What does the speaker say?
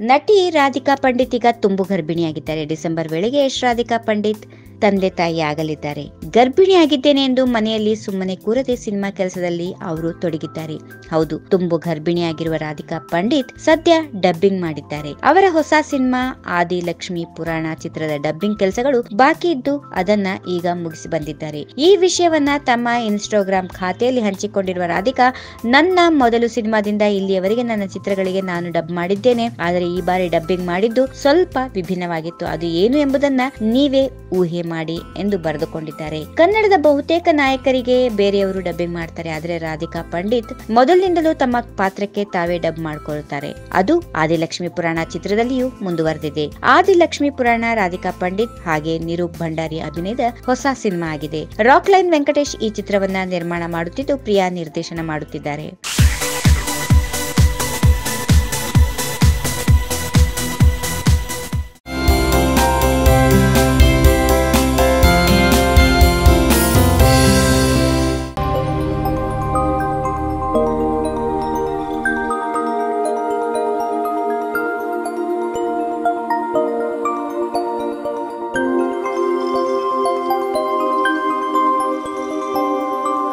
ನಟಿ ರಾಧಿಕಾ ಪಂಡಿತ್ ಈಗ ತುಂಬು ಗರ್ಭಿಣಿಯಾಗಿದ್ದಾರೆ ಡಿಸೆಂಬರ್ ವೇಳೆಗೆ ಯಶ್ ರಾಧಿಕಾ ಪಂಡಿತ್ ತಂದೆ ತಾಯಿ ಆಗಲಿದ್ದಾರೆ ಗರ್ಭಿಣಿಯಾಗಿದ್ದೇನೆ ಎಂದು ಮನೆಯಲ್ಲಿ ಸುಮ್ಮನೆ ಕೂರದೆ ಸಿನಿಮಾ ಕೆಲಸದಲ್ಲಿ ಅವರು ತೊಡಗಿದ್ದಾರೆ ಹೌದು ತುಂಬು ಗರ್ಭಿಣಿಯಾಗಿರುವ ರಾಧಿಕಾ ಪಂಡಿತ್ ಸದ್ಯ ಡಬ್ಬಿಂಗ್ ಮಾಡಿದ್ದಾರೆ ಅವರ ಹೊಸ ಸಿನಿಮಾ ಆದಿ ಲಕ್ಷ್ಮಿ ಪುರಾಣ ಚಿತ್ರದ ಡಬ್ಬಿಂಗ್ ಕೆಲಸಗಳು ಬಾಕಿ ಇದ್ದು ಅದನ್ನ ಈಗ ಮುಗಿಸಿ ಬಂದಿದ್ದಾರೆ ಈ ವಿಷಯವನ್ನ ತಮ್ಮ ಇನ್ಸ್ಟಾಗ್ರಾಮ್ ಖಾತೆಯಲ್ಲಿ ಹಂಚಿಕೊಂಡಿರುವ ರಾಧಿಕಾ ನನ್ನ ಮೊದಲು ಸಿನಿಮಾದಿಂದ ಇಲ್ಲಿಯವರೆಗೆ ನನ್ನ ಚಿತ್ರಗಳಿಗೆ ನಾನು ಡಬ್ ಮಾಡಿದ್ದೇನೆ ಆದರೆ ಈ ಬಾರಿ ಡಬ್ಬಿಂಗ್ ಮಾಡಿದ್ದು ಸ್ವಲ್ಪ ವಿಭಿನ್ನವಾಗಿತ್ತು ಅದು ಏನು ಎಂಬುದನ್ನ ನೀವೇ ಊಹೆ ಮಾಡಿ ಎಂದು ಬರೆದುಕೊಂಡಿದ್ದಾರೆ ಕನ್ನಡದ ಬಹುತೇಕ ನಾಯಕರಿಗೆ ಬೇರೆಯವರು ಡಬ್ಬಿಂಗ್ ಮಾಡ್ತಾರೆ ಆದರೆ ರಾಧಿಕಾ ಪಂಡಿತ್ ಮೊದಲಿನಿಂದಲೂ ತಮ್ಮ ಪಾತ್ರಕ್ಕೆ ತಾವೇ ಡಬ್ ಮಾಡಿಕೊಳ್ಳುತ್ತಾರೆ ಅದು ಆದಿಲಕ್ಷ್ಮಿ ಪುರಾಣ ಚಿತ್ರದಲ್ಲಿಯೂ ಮುಂದುವರೆದಿದೆ ಆದಿಲಕ್ಷ್ಮಿ ಪುರಾಣ ರಾಧಿಕಾ ಪಂಡಿತ್ ಹಾಗೆ ನಿರೂಪ್ ಭಂಡಾರಿ ಅಭಿನಯದ ಹೊಸ ಸಿನಿಮಾ ಆಗಿದೆ ರಾಕ್ ಲೈನ್ ವೆಂಕಟೇಶ್ ಈ ಚಿತ್ರವನ್ನ ನಿರ್ಮಾಣ ಮಾಡುತ್ತಿದ್ದು ಪ್ರಿಯಾ ನಿರ್ದೇಶನ ಮಾಡುತ್ತಿದ್ದಾರೆ